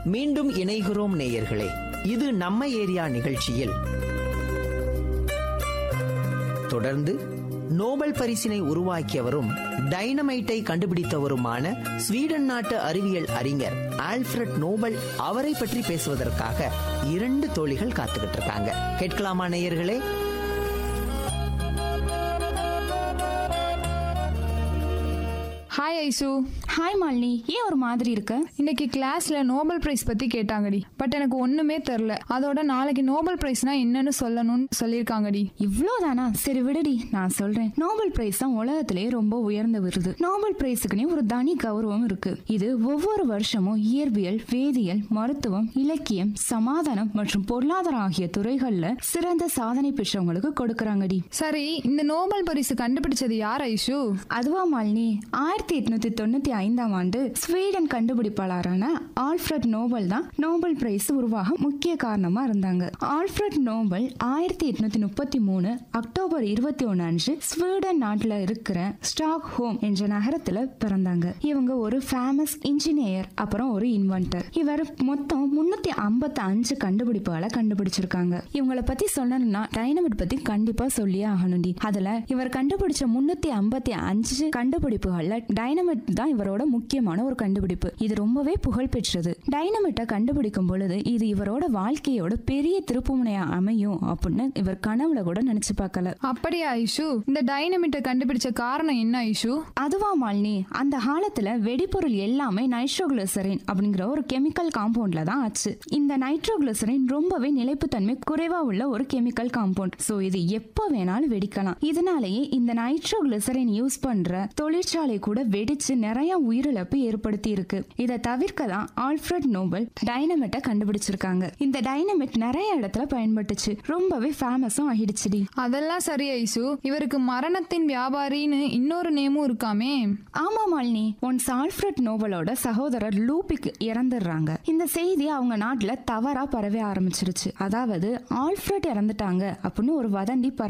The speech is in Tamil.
மீண்டும் இணைகிறோம் நேயர்களே இது நம்ம ஏரியா நிகழ்ச்சியில் தொடர்ந்து நோபல் பரிசினை உருவாக்கியவரும் டைனமைட்டை கண்டுபிடித்தவருமான ஸ்வீடன் நாட்டு அறிவியல் அறிஞர் ஆல்ஃபிரட் நோபல் அவரை பற்றி பேசுவதற்காக இரண்டு தோழிகள் காத்துக்கிட்டு இருக்காங்க கேட்கலாமா நேயர்களே ஹாய் ஐசு ஹாய் மாலினி ஏன் ஒரு மாதிரி இருக்க இன்னைக்கு கிளாஸ்ல நோபல் பிரைஸ் பத்தி கேட்டாங்கடி பட் எனக்கு ஒண்ணுமே தெரில அதோட நாளைக்கு நோபல் பிரைஸ்னா என்னன்னு சொல்லணும்னு சொல்லியிருக்காங்கடி இவ்வளோதானா சரி விடுடி நான் சொல்றேன் நோபல் பிரைஸ் தான் உலகத்திலே ரொம்ப உயர்ந்த விருது நோபல் பிரைஸுக்குனே ஒரு தனி கௌரவம் இருக்கு இது ஒவ்வொரு வருஷமும் இயற்பியல் வேதியியல் மருத்துவம் இலக்கியம் சமாதானம் மற்றும் பொருளாதாரம் ஆகிய துறைகள்ல சிறந்த சாதனை பெற்றவங்களுக்கு கொடுக்கறாங்கடி சரி இந்த நோபல் பரிசு கண்டுபிடிச்சது யார் ஐஷு அதுவா மாலினி ஆயிரத்தி எட்நூத்தி தொண்ணூத்தி ஐந்தாம் ஆண்டு ஸ்வீடன் கண்டுபிடிப்பாளரான ஆல்ஃபிரட் நோபல் தான் நோபல் பிரைஸ் உருவாக முக்கிய காரணமா இருந்தாங்க ஆல்ஃபிரட் நோபல் ஆயிரத்தி எட்நூத்தி முப்பத்தி மூணு அக்டோபர் இருபத்தி ஒன்னு அன்று ஸ்வீடன் நாட்டுல இருக்கிற ஸ்டாக் ஹோம் என்ற நகரத்துல பிறந்தாங்க இவங்க ஒரு ஃபேமஸ் இன்ஜினியர் அப்புறம் ஒரு இன்வென்டர் இவர் மொத்தம் முன்னூத்தி ஐம்பத்தி அஞ்சு கண்டுபிடிப்புகளை கண்டுபிடிச்சிருக்காங்க இவங்களை பத்தி சொல்லணும்னா டைனமிட் பத்தி கண்டிப்பா சொல்லியே ஆகணும்டி அதுல இவர் கண்டுபிடிச்ச முன்னூத்தி ஐம்பத்தி அஞ்சு கண்டுபிடிப்புகள்ல டைனமிட் தான் இவரோட முக்கியமான ஒரு கண்டுபிடிப்பு இது ரொம்பவே புகழ் பெற்றது டைனமிட்டை கண்டுபிடிக்கும் பொழுது இது இவரோட வாழ்க்கையோட பெரிய திருப்புமுனையா அமையும் அப்படின்னு இவர் கனவுல கூட நினைச்சு பார்க்கல அப்படியா ஐஷு இந்த டைனமிட்டை கண்டுபிடிச்ச காரணம் என்ன ஐஷு அதுவா மாலினி அந்த காலத்துல வெடிபொருள் எல்லாமே நைட்ரோகுளிசரின் அப்படிங்கிற ஒரு கெமிக்கல் காம்பவுண்ட்ல தான் ஆச்சு இந்த நைட்ரோகுளிசரின் ரொம்பவே நிலைப்புத்தன்மை குறைவா உள்ள ஒரு கெமிக்கல் காம்பவுண்ட் சோ இது எப்போ வேணாலும் வெடிக்கலாம் இதனாலேயே இந்த நைட்ரோகுளிசரின் யூஸ் பண்ற தொழிற்சாலை கூட வெடிச்சு நிறைய உயிரிழப்பு ஏற்படுத்தி இருக்கு இதை தவிர்க்க தான் ஆல்ஃபிரட் நோபல் டைனமிட்டை கண்டுபிடிச்சிருக்காங்க இந்த டைனமிட் நிறைய இடத்துல பயன்பட்டுச்சு ரொம்பவே ஃபேமஸும் ஆகிடுச்சுடி அதெல்லாம் சரி ஐசு இவருக்கு மரணத்தின் வியாபாரின்னு இன்னொரு நேமும் இருக்காமே ஆமா மாலினி ஒன்ஸ் ஆல்ஃபிரட் நோபலோட சகோதரர் லூபிக் இறந்துடுறாங்க இந்த செய்தி அவங்க நாட்டுல தவறா பரவ ஆரம்பிச்சிருச்சு அதாவது ஆல்ஃபிரட் இறந்துட்டாங்க அப்படின்னு ஒரு வதந்தி பரவ